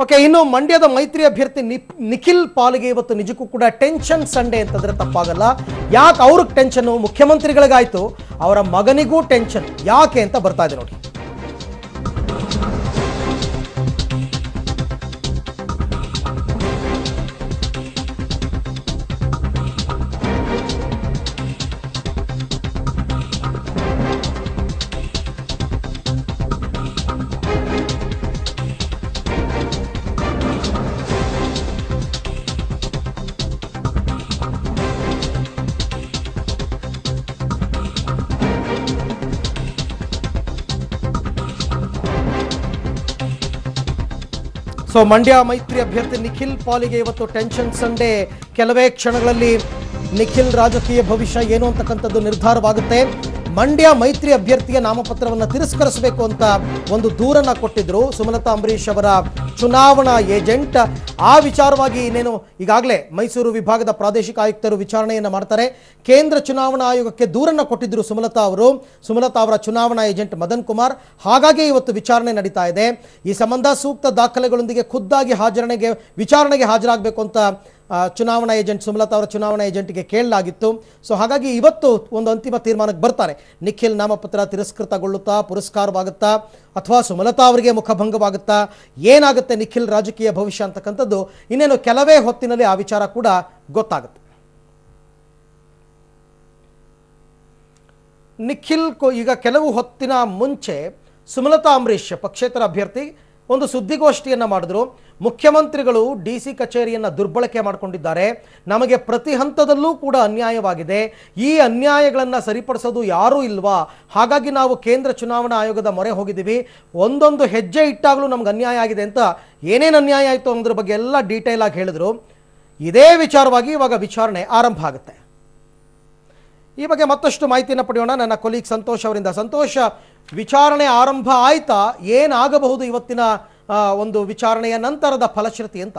Okay ಇನ್ನು ಮಂಡ್ಯದ ಮೈತ್ರಿ ಅಭ್ಯರ್ಥಿ ನಿ- ನಿಖಿಲ್ ಪಾಲಿಗೆ ಇವತ್ತು ನಿಜಕ್ಕೂ ಕೂಡ ಟೆನ್ಷನ್ ಸಂಡೇ ಅಂತಂದ್ರೆ ತಪ್ಪಾಗಲ್ಲ ಯಾಕೆ ಅವ್ರಿಗೆ ಟೆನ್ಷನ್ ಮುಖ್ಯಮಂತ್ರಿಗಳಿಗಾಯ್ತು ಅವರ ಮಗನಿಗೂ ಟೆನ್ಷನ್ ಯಾಕೆ ಅಂತ ಬರ್ತಾ ಇದೆ ನೋಡಿ ಸೊ ಮಂಡ್ಯ ಮೈತ್ರಿ ಅಭ್ಯರ್ಥಿ ನಿಖಿಲ್ ಪಾಲಿಗೆ ಇವತ್ತು ಟೆನ್ಷನ್ ಸಂಡೇ ಕೆಲವೇ ಕ್ಷಣಗಳಲ್ಲಿ ನಿಖಿಲ್ ರಾಜಕೀಯ ಭವಿಷ್ಯ ಏನು ಅಂತಕ್ಕಂಥದ್ದು ನಿರ್ಧಾರವಾಗುತ್ತೆ ಮಂಡ್ಯ ಮೈತ್ರಿ ಅಭ್ಯರ್ಥಿಯ ನಾಮಪತ್ರವನ್ನು ತಿರಸ್ಕರಿಸಬೇಕು ಅಂತ ಒಂದು ದೂರನ್ನ ಕೊಟ್ಟಿದ್ರು ಸುಮಲತಾ ಅಂಬರೀಶ್ ಅವರ ಚುನಾವಣಾ ಏಜೆಂಟ್ ಆ ವಿಚಾರವಾಗಿ ಇನ್ನೇನು ಈಗಾಗಲೇ ಮೈಸೂರು ವಿಭಾಗದ ಪ್ರಾದೇಶಿಕ ಆಯುಕ್ತರು ವಿಚಾರಣೆಯನ್ನು ಮಾಡ್ತಾರೆ ಕೇಂದ್ರ ಚುನಾವಣಾ ಆಯೋಗಕ್ಕೆ ದೂರನ್ನ ಕೊಟ್ಟಿದ್ರು ಸುಮಲತಾ ಅವರು ಸುಮಲತಾ ಅವರ ಚುನಾವಣಾ ಏಜೆಂಟ್ ಮದನ್ ಕುಮಾರ್ ಹಾಗಾಗಿ ಇವತ್ತು ವಿಚಾರಣೆ ನಡೀತಾ ಇದೆ ಈ ಸಂಬಂಧ ಸೂಕ್ತ ದಾಖಲೆಗಳೊಂದಿಗೆ ಖುದ್ದಾಗಿ ಹಾಜರಣೆಗೆ ವಿಚಾರಣೆಗೆ ಹಾಜರಾಗಬೇಕು ಅಂತ ಆ, ಚುನಾವಣಾ ಏಜೆಂಟ್ ಸುಮಲತಾ ಅವರ ಚುನಾವಣಾ ಏಜೆಂಟ್ಗೆ ಕೇಳಲಾಗಿತ್ತು ಸೊ ಹಾಗಾಗಿ ಇವತ್ತು ಒಂದು ಅಂತಿಮ ತೀರ್ಮಾನಕ್ಕೆ ಬರ್ತಾರೆ ನಿಖಿಲ್ ನಾಮಪತ್ರ ತಿರಸ್ಕೃತಗೊಳ್ಳುತ್ತಾ ಪುರಸ್ಕಾರವಾಗುತ್ತಾ ಅಥವಾ ಸುಮಲತಾ ಅವರಿಗೆ ಮುಖಭಂಗವಾಗುತ್ತಾ ಏನಾಗುತ್ತೆ ನಿಖಿಲ್ ರಾಜಕೀಯ ಭವಿಷ್ಯ ಅಂತಕ್ಕಂಥದ್ದು ಇನ್ನೇನು ಕೆಲವೇ ಹೊತ್ತಿನಲ್ಲಿ ಆ ವಿಚಾರ ಕೂಡ ಗೊತ್ತಾಗುತ್ತೆ ನಿಖಿಲ್ ಕೊ- ಈಗ ಕೆಲವು ಹೊತ್ತಿನ ಮುಂಚೆ ಸುಮಲತಾ ಅಂಬರೀಶ್ ಪಕ್ಷೇತರ ಅಭ್ಯರ್ಥಿ ಒಂದು ಸುದ್ದಿಗೋಷ್ಠಿಯನ್ನು ಮಾಡಿದ್ರು ಮುಖ್ಯಮಂತ್ರಿಗಳು ಡಿ ಸಿ ಕಚೇರಿಯನ್ನು ದುರ್ಬಳಕೆ ಮಾಡಿಕೊಂಡಿದ್ದಾರೆ ನಮಗೆ ಪ್ರತಿ ಹಂತದಲ್ಲೂ ಕೂಡ ಅನ್ಯಾಯವಾಗಿದೆ ಈ ಅನ್ಯಾಯಗಳನ್ನು ಸರಿಪಡಿಸೋದು ಯಾರೂ ಇಲ್ವಾ ಹಾಗಾಗಿ ನಾವು ಕೇಂದ್ರ ಚುನಾವಣಾ ಆಯೋಗದ ಮೊರೆ ಹೋಗಿದ್ದೀವಿ ಒಂದೊಂದು ಹೆಜ್ಜೆ ಇಟ್ಟಾಗಲೂ ನಮ್ಗೆ ಅನ್ಯಾಯ ಆಗಿದೆ ಅಂತ ಏನೇನು ಅನ್ಯಾಯ ಆಯಿತು ಅನ್ನೋದ್ರ ಬಗ್ಗೆ ಎಲ್ಲ ಡೀಟೇಲ್ ಆಗಿ ಹೇಳಿದ್ರು ಇದೇ ವಿಚಾರವಾಗಿ ಇವಾಗ ವಿಚಾರಣೆ ಆರಂಭ ಆಗುತ್ತೆ ಈ ಬಗ್ಗೆ ಮತ್ತಷ್ಟು ಮಾಹಿತಿಯನ್ನು ಪಡೆಯೋಣ ನನ್ನ ಕೊಲೀಗ್ ಸಂತೋಷ್ ಅವರಿಂದ ಸಂತೋಷ ವಿಚಾರಣೆ ಆರಂಭ ಆಯ್ತಾ ಏನಾಗಬಹುದು ಇವತ್ತಿನ ಆ, ಒಂದು ವಿಚಾರಣೆಯ ನಂತರದ ಫಲಶ್ರುತಿ ಅಂತ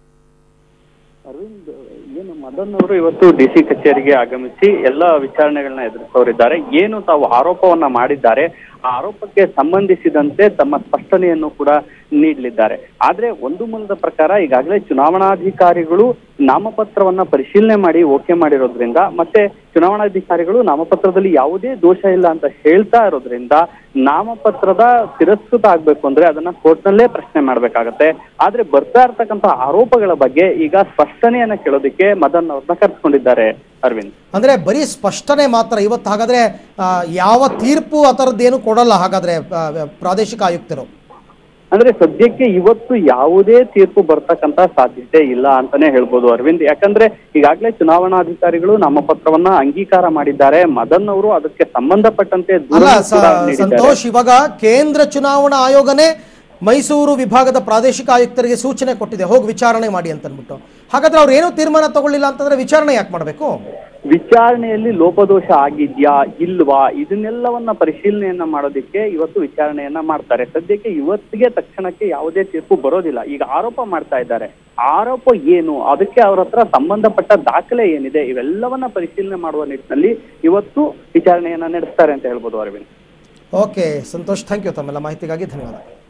ಅರವಿಂದ್ ಏನು ಮದನ್ ಅವರು ಇವತ್ತು ಡಿ ಸಿ ಕಚೇರಿಗೆ ಆಗಮಿಸಿ ಎಲ್ಲ ವಿಚಾರಣೆಗಳನ್ನ ಎದುರಿಸೋರಿದ್ದಾರೆ ಏನು ತಾವು ಆರೋಪವನ್ನ ಮಾಡಿದ್ದಾರೆ ಆ ಆರೋಪಕ್ಕೆ ಸಂಬಂಧಿಸಿದಂತೆ ತಮ್ಮ ಸ್ಪಷ್ಟನೆಯನ್ನು ಕೂಡ ನೀಡಲಿದ್ದಾರೆ ಆದ್ರೆ ಒಂದು ಮೂಲದ ಪ್ರಕಾರ ಈಗಾಗಲೇ ಚುನಾವಣಾಧಿಕಾರಿಗಳು ನಾಮಪತ್ರವನ್ನ ಪರಿಶೀಲನೆ ಮಾಡಿ ಓಕೆ ಮಾಡಿರೋದ್ರಿಂದ ಮತ್ತೆ ಚುನಾವಣಾಧಿಕಾರಿಗಳು ನಾಮಪತ್ರದಲ್ಲಿ ಯಾವುದೇ ದೋಷ ಇಲ್ಲ ಅಂತ ಹೇಳ್ತಾ ಇರೋದ್ರಿಂದ ನಾಮಪತ್ರದ ತಿರಸ್ಕೃತ ಆಗ್ಬೇಕು ಅಂದ್ರೆ ಅದನ್ನ ಕೋರ್ಟ್ನಲ್ಲೇ ಪ್ರಶ್ನೆ ಮಾಡ್ಬೇಕಾಗತ್ತೆ ಆದ್ರೆ ಬರ್ತಾ ಇರ್ತಕ್ಕಂಥ ಆರೋಪಗಳ ಬಗ್ಗೆ ಈಗ ಸ್ಪಷ್ಟನೆಯನ್ನ ಕೇಳೋದಕ್ಕೆ ಮದನ್ ಅವ್ರನ್ನ ಕರ್ಸ್ಕೊಂಡಿದ್ದಾರೆ ಅರವಿಂದ್ ಅಂದ್ರೆ ಬರೀ ಸ್ಪಷ್ಟನೆ ಮಾತ್ರ ಇವತ್ತು ಹಾಗಾದ್ರೆ ಆ, ಯಾವ ತೀರ್ಪು ಆ ಥರದ್ದೇನು ಕೊಡಲ್ಲ ಹಾಗಾದ್ರೆ ಆ, ಪ್ರಾದೇಶಿಕ ಆಯುಕ್ತರು ಅಂದ್ರೆ ಸದ್ಯಕ್ಕೆ ಇವತ್ತು ಯಾವುದೇ ತೀರ್ಪು ಬರ್ತಕ್ಕಂತ ಸಾಧ್ಯತೆ ಇಲ್ಲ ಅಂತಾನೆ ಹೇಳ್ಬೋದು ಅರವಿಂದ್ ಯಾಕಂದ್ರೆ ಈಗಾಗಲೇ ಚುನಾವಣಾಧಿಕಾರಿಗಳು ನಾಮಪತ್ರವನ್ನ ಅಂಗೀಕಾರ ಮಾಡಿದ್ದಾರೆ ಮದನ್ ಅವರು ಅದಕ್ಕೆ ಸಂಬಂಧಪಟ್ಟಂತೆ ಅಲ್ಲ ದೂರನ್ನು ಸ- ಕೂಡ ನೀಡಿದ್ದಾರೆ. ಸಂತೋಷ್ ಇವಾಗ ಕೇಂದ್ರ ಚುನಾವಣಾ ಆಯೋಗನೇ ಮೈಸೂರು ವಿಭಾಗದ ಪ್ರಾದೇಶಿಕ ಆಯುಕ್ತರಿಗೆ ಸೂಚನೆ ಕೊಟ್ಟಿದೆ ಹೋಗಿ ವಿಚಾರಣೆ ಮಾಡಿ ಅಂತ ಅಂದ್ಬಿಟ್ಟು ಹಾಗಾದ್ರೆ ಅವ್ರು ಏನೂ ತೀರ್ಮಾನ ತಗೊಳ್ಳಿಲ್ಲ ಅಂತಂದ್ರೆ ವಿಚಾರಣೆ ಯಾಕೆ ಮಾಡಬೇಕು ವಿಚಾರಣೆಯಲ್ಲಿ ಲೋಪದೋಷ ಆಗಿದ್ಯಾ ಇಲ್ವಾ ಇದನ್ನೆಲ್ಲವನ್ನ ಪರಿಶೀಲನೆಯನ್ನ ಮಾಡೋದಕ್ಕೆ ಇವತ್ತು ವಿಚಾರಣೆಯನ್ನ ಮಾಡ್ತಾರೆ ಸದ್ಯಕ್ಕೆ ಇವತ್ತಿಗೆ ತಕ್ಷಣಕ್ಕೆ ಯಾವುದೇ ತೀರ್ಪು ಬರೋದಿಲ್ಲ ಈಗ ಆರೋಪ ಮಾಡ್ತಾ ಇದ್ದಾರೆ ಆರೋಪ ಏನು ಅದಕ್ಕೆ ಅವ್ರ ಹತ್ರ ಸಂಬಂಧಪಟ್ಟ ದಾಖಲೆ ಏನಿದೆ ಇವೆಲ್ಲವನ್ನ ಪರಿಶೀಲನೆ ಮಾಡುವ ನಿಟ್ಟಿನಲ್ಲಿ ಇವತ್ತು ವಿಚಾರಣೆಯನ್ನ ನಡೆಸ್ತಾರೆ ಅಂತ ಹೇಳ್ಬೋದು Arvind okay Santosh thank you ತಮ್ಮೆಲ್ಲ ಮಾಹಿತಿಗಾಗಿ ಧನ್ಯವಾದ